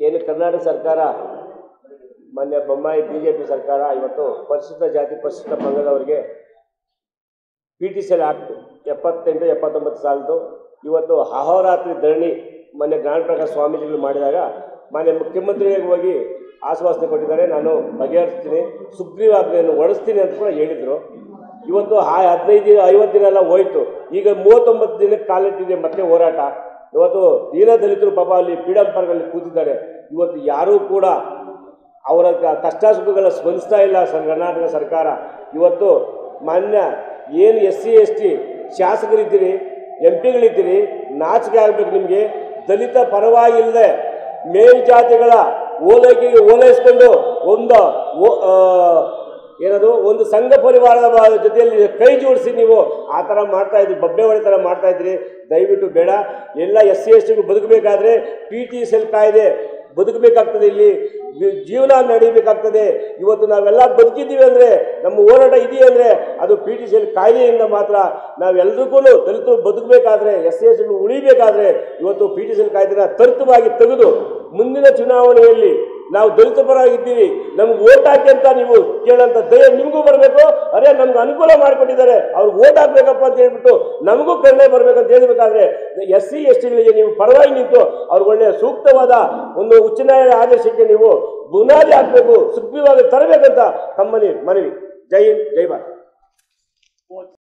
ಏನು ಕರ್ನಾಟಕ ಸರ್ಕಾರ ಮೊನ್ನೆ ಬೊಮ್ಮಾಯಿ ಬಿ ಜೆ ಪಿ ಸರ್ಕಾರ ಇವತ್ತು ಪರಿಶಿಷ್ಟ ಜಾತಿ ಪರಿಶಿಷ್ಟ ಪಂಗಡವರಿಗೆ P T C L act ಎಪ್ಪತ್ತೆಂಟು ಎಪ್ಪತ್ತೊಂಬತ್ತು ಸಾಲದು ಇವತ್ತು ಅಹೋರಾತ್ರಿ ಧರಣಿ ಮೊನ್ನೆ ಜ್ಞಾನ ಪ್ರಕಾಶ್ ಸ್ವಾಮೀಜಿಗಳು ಮಾಡಿದಾಗ ಮೊನ್ನೆ ಮುಖ್ಯಮಂತ್ರಿಗಳಿಗೆ ಹೋಗಿ ಆಶ್ವಾಸನೆ ಕೊಟ್ಟಿದ್ದಾರೆ ನಾನು ಬಗೆಹರಿಸ್ತೀನಿ ಸುಗ್ರೀವಾಜ್ಞೆಯನ್ನು ಹೊಡಿಸ್ತೀನಿ ಅಂತ ಕೂಡ ಹೇಳಿದರು ಇವತ್ತು ಆ ಹದಿನೈದು ದಿನ ಐವತ್ತು ದಿನ ಎಲ್ಲ ಹೋಯ್ತು ಈಗ ಮೂವತ್ತೊಂಬತ್ತು ದಿನಕ್ಕೆ ಕಾಲಿಟ್ಟಿದೆ ಮತ್ತೆ ಹೋರಾಟ ಇವತ್ತು ದೀನ ದಲಿತರು ಪಾಪ ಅಲ್ಲಿ ಪೀಡಂಪರ್ಗಳಲ್ಲಿ ಕೂತಿದ್ದಾರೆ ಇವತ್ತು ಯಾರೂ ಕೂಡ ಅವರ ಕ- ಕಷ್ಟ ಸುಖಗಳ ಸ್ಪಂದಿಸ್ತಾ ಇಲ್ಲ ಸರ್ ಕರ್ನಾಟಕ ಸರ್ಕಾರ ಇವತ್ತು ಮಾನ್ಯ ಏನು ಎಸ್ ಸಿ ಎಸ್ ಟಿ ಶಾಸಕರಿದ್ದೀರಿ ಎಂ ಪಿಗಳಿದ್ದೀರಿ ನಾಚಿಕೆ ಆಗಬೇಕು ನಿಮಗೆ ದಲಿತ ಪರವಾಗಿಲ್ಲದೆ ಮೇಲ್ಜಾತಿಗಳ ಓಲೈಕೆಗೆ ಓಲೈಸ್ಕೊಂಡು ಒಂದು ಓ- ಆ, ಏನದು ಒಂದು ಸಂಘ ಪರಿವಾರದ ಬ- ಜೊತೆಯಲ್ಲಿ ಕೈ ಜೋಡಿಸಿ ನೀವು ಆ ಥರ ಮಾಡ್ತಾ ಇದ್ರಿ ಬಬ್ಬೆ ಹೊಡೆ ಥರ ಮಾಡ್ತಾ ಇದ್ರಿ ದಯವಿಟ್ಟು ಬೇಡ ಎಲ್ಲ ಎಸ್ ಸಿ ಎಸ್ ಟಿಗಳು ಬದುಕಬೇಕಾದ್ರೆ ಪಿ ಟಿ ಸೆಲ್ ಕಾಯ್ದೆ ಬದುಕಬೇಕಾಗ್ತದೆ ಇಲ್ಲಿ ಜೀ- ಜೀವನ ನಡೀಬೇಕಾಗ್ತದೆ ಇವತ್ತು ನಾವೆಲ್ಲ ಬದುಕಿದ್ದೀವಿ ಅಂದರೆ ನಮ್ಮ ಹೋರಾಟ ಇದೆಯೇ ಅಂದರೆ ಅದು ಪಿ ಟಿ ಸಿಯಲ್ಲಿ ಕಾಯ್ದೆಯಿಂದ ಮಾತ್ರ ನಾವೆಲ್ಲರಿಗೂ ದಲಿತರು ಬದುಕಬೇಕಾದ್ರೆ ಎಸ್ ಸಿ ಎಸ್ ಉಳಿಬೇಕಾದ್ರೆ ಇವತ್ತು ಪಿ ಟಿ ಸಿಲ್ ಕಾಯ್ದೆನ ತರ್ತವಾಗಿ ತೆಗೆದು ಮುಂದಿನ ಚುನಾವಣೆಯಲ್ಲಿ ನಾವು ದಲಿತ ಪರವಾಗಿದ್ದೀವಿ ನಮ್ಗೆ ಓಟ್ ಹಾಕಿ ಅಂತ ನೀವು ಕೇಳೋಂಥ ದಯ ನಿಮಗೂ ಬರಬೇಕು ಅರೆ ನಮ್ಗೆ ಅನುಕೂಲ ಮಾಡಿಕೊಟ್ಟಿದ್ದಾರೆ ಅವ್ರಿಗೆ ಓಟ್ ಹಾಕ್ಬೇಕಪ್ಪ ಅಂತ ಹೇಳ್ಬಿಟ್ಟು ನಮಗೂ ಕರುಣೆ ಬರ್ಬೇಕಂತ ಹೇಳ್ಬೇಕಾದ್ರೆ ಎಸ್ ಸಿ ಎಸ್ ಟಿಗಳಿಗೆ ನೀವು ಪರವಾಗಿ ನಿಂತು ಅವ್ರಿಗೆ ಒಳ್ಳೆಯ ಸೂಕ್ತವಾದ ಒಂದು ಉಚ್ಚ ನ್ಯಾಯಾಲಯ ಆದೇಶಕ್ಕೆ ನೀವು ಬುನಾದಿ ಹಾಕಬೇಕು ಸುಗ್ರೀವಾಗಿ ತರಬೇಕಂತ ತಮ್ಮಲ್ಲಿ ಮನವಿ ಜೈ ಹಿಂದ್ ಜೈ ಭಾರತ್